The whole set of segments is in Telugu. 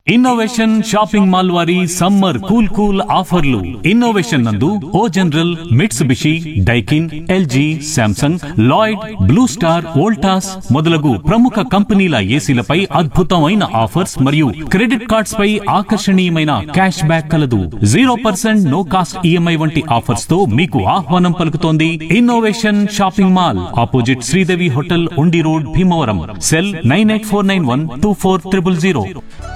ఇన్నోవేషన్ షాపింగ్ మాల్ వారి సమ్మర్ కూల్ కూల్ ఆఫర్లు ఇన్నోవేషన్ నందు O General Mitsubishi Daikin LG Samsung Lloyd Blue Star Voltas మొదలగు ప్రముఖ కంపెనీల ఏసీలపై అద్భుతమైన ఆఫర్స్ మరియు క్రెడిట్ కార్డ్స్ పై ఆకర్షణీయమైన క్యాష్ బ్యాక్ కలదు zero percent no cost EMI వంటి ఆఫర్స్ తో మీకు ఆహ్వానం పలుకుతోంది innovation shopping mall opposite Sridevi hotel Undi road Bhimavaram cell nine eight four nine one two four triple zero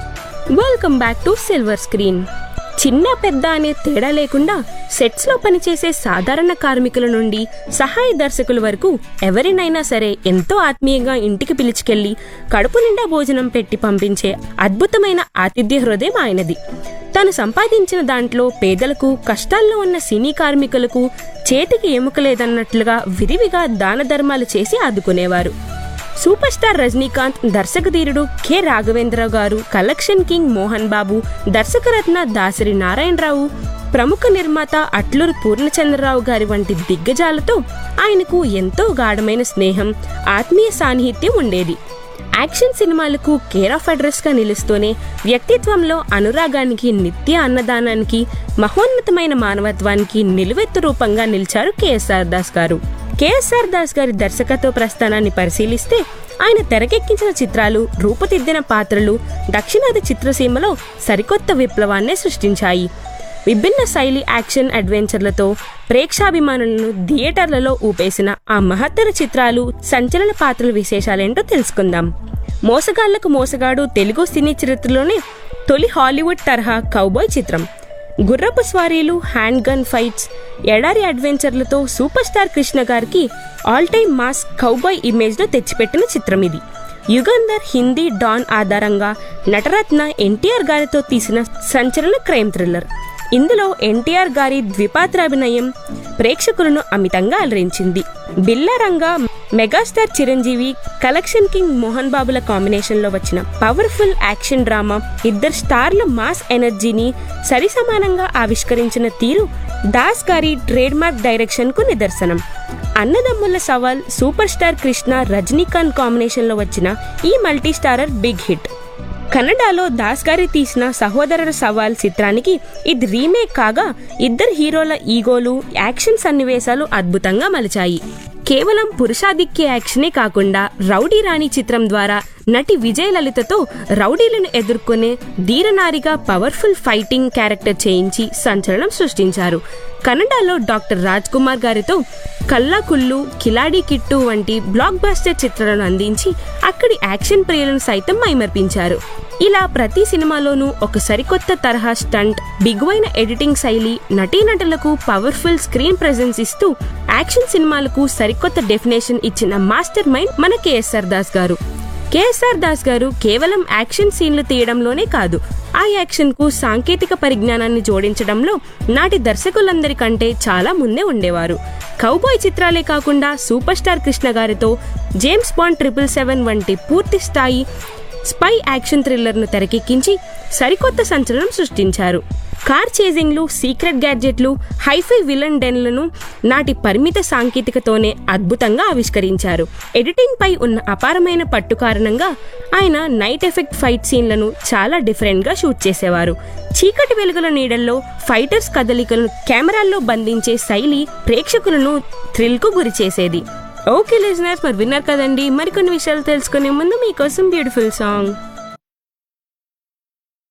welcome back to silver screen చిన్న పెద్ద అనే తేడా లేకుండా సెట్స్ లో పనిచేసే సాధారణ కార్మికుల నుండి సహాయ దర్శకుల వరకు ఎవరినైనా సరే ఎంతో ఆత్మీయంగా ఇంటికి పిలుచుకెళ్లి కడుపు నిండా భోజనం పెట్టి పంపించే అద్భుతమైన ఆతిథ్య హృదయం ఆయనది తాను సంపాదించిన దాంట్లో పేదలకు కష్టాల్లో ఉన్న సినీ కార్మికులకు చేతికి ఎముక లేదన్నట్లుగా విరివిగా దాన ధర్మాలు చేసి ఆదుకునేవారు సూపర్ స్టార్ రజనీకాంత్ దర్శకధీరుడు K Raghavendrarao garu collection king Mohan Babu దర్శకరత్న దాసరి నారాయణరావు ప్రముఖ నిర్మాత అట్లూరు పూర్ణచంద్రరావు గారి వంటి దిగ్గజాలతో ఆయనకు ఎంతో గాఢమైన స్నేహం ఆత్మీయ సాన్నిహిత్యం ఉండేది యాక్షన్ సినిమాలకు కేర్ ఆఫ్ అడ్రస్ గా నిలుస్తూనే వ్యక్తిత్వంలో అనురాగానికి నిత్య అన్నదానానికి మహోన్నతమైన మానవత్వానికి నిలువెత్తు రూపంగా నిలిచారు కేఎస్ఆర్ దాస్ గారు కేఎస్ఆర్ దాస్ గారి దర్శకత్వ ప్రస్థానాన్ని పరిశీలిస్తే ఆయన తెరకెక్కించిన చిత్రాలు రూపుదిద్దిన పాత్రలు దక్షిణాది చిత్రసీమలో సరికొత్త విప్లవాన్నే సృష్టించాయి విభిన్న శైలి యాక్షన్ అడ్వెంచర్లతో ప్రేక్షాభిమానులను థియేటర్లలో ఊపేసిన ఆ మహత్తర చిత్రాలు సంచలన పాత్రల విశేషాలేంటో తెలుసుకుందాం మోసగాళ్లకు మోసగాడు తెలుగు సినీ చరిత్రలోనే తొలి హాలీవుడ్ తరహా కౌబాయ్ చిత్రం గుర్రపు స్వారీలు హ్యాండ్ గన్ ఫైట్స్ ఎడారి అడ్వెంచర్లతో సూపర్ స్టార్ కృష్ణ గారికి all time mass cowboy image ను తెచ్చిపెట్టిన చిత్రం ఇది యుగంధర్ హిందీ డాన్ ఆధారంగా నటరత్న ఎన్టీఆర్ గారితో తీసిన సంచలన క్రైమ్ థ్రిల్లర్ ఇందులో ఎన్టీఆర్ గారి ద్విపాత్రాభినయం ప్రేక్షకులను అమితంగా అలరించింది Billa Ranga mega star Chiranjeevi collection king Mohan బాబుల కాంబినేషన్ లో వచ్చిన పవర్ఫుల్ యాక్షన్ డ్రామా ఇద్దరు స్టార్ల మాస్ ఎనర్జీని సరిసమానంగా ఆవిష్కరించిన తీరు దాస్ గారి ట్రేడ్ మార్క్ డైరెక్షన్ కు నిదర్శనం Annadammula Savaal super star Krishna Rajinikanth combination లో వచ్చిన ఈ మల్టీ స్టారర్ బిగ్ హిట్ కన్నడలో దాస్ గారి తీసిన సహోదరుల సవాల్ చిత్రానికి ఇది రీమేక్ కాగా ఇద్దరు హీరోల ఈగోలు యాక్షన్ సన్నివేశాలు అద్భుతంగా మలిచాయి కేవలం పురుషాధిక్య యాక్షనే కాకుండా రౌడీ రాణి చిత్రం ద్వారా నటి విజయ లలితతో రౌడీలను ఎదుర్కొనే ధీరనారిగా పవర్ఫుల్ ఫైటింగ్ క్యారెక్టర్ చేయించి సంచలనం సృష్టించారు కన్నడలో డాక్టర్ రాజ్ కుమార్ గారితో కల్లా కుల్లు కిలాడి కిట్టు వంటి బ్లాక్ బాస్టర్ చిత్రాలను అందించి అక్కడి యాక్షన్ ప్రియులను సైతం మైమర్పించారు ఇలా ప్రతి సినిమాలోనూ ఒక సరికొత్త తరహా స్టంట్ బిగువైన ఎడిటింగ్ శైలి నటీనటులకు పవర్ఫుల్ స్క్రీన్ ప్రెజెన్స్ ఇస్తూ యాక్షన్ సినిమాలకు సరికొత్త డెఫినేషన్ ఇచ్చిన మాస్టర్ మైండ్ మన కేఎస్ఆర్ దాస్ గారు కేఎస్ఆర్ దాస్ గారు కేవలం యాక్షన్ సీన్లు తీయడంలోనే కాదు ఆ యాక్షన్ కు సాంకేతిక పరిజ్ఞానాన్ని జోడించడంలో నాటి దర్శకులందరికంటే చాలా ముందే ఉండేవారు కౌబాయ్ చిత్రాలే కాకుండా సూపర్ స్టార్ కృష్ణ గారితో జేమ్స్ బాండ్ ట్రిపుల్ సెవెన్ వంటి పూర్తి స్థాయి స్పై యాక్షన్ థ్రిల్లర్ను తెరకెక్కించి సరికొత్త సంచలనం సృష్టించారు కార్ చేజింగ్లు సీక్రెట్ గ్యాడ్జెట్లు హైఫై విలన్ డెన్లను నాటి పరిమిత సాంకేతికతోనే అద్భుతంగా ఆవిష్కరించారు ఎడిటింగ్ పై ఉన్న అపారమైన పట్టు కారణంగా ఆయన నైట్ ఎఫెక్ట్ ఫైట్ సీన్లను చాలా డిఫరెంట్ గా షూట్ చేసేవారు చీకటి వెలుగుల నీడల్లో ఫైటర్స్ కదలికలను కెమెరాల్లో బంధించే శైలి ప్రేక్షకులను థ్రిల్ కు గురి చేసేది ఓకే లిజనర్స్ మరి విన్నారు కదండి మరికొన్ని విషయాలు తెలుసుకునే ముందు మీకోసం బ్యూటిఫుల్ సాంగ్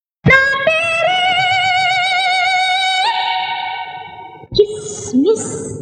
కిస్ మిస్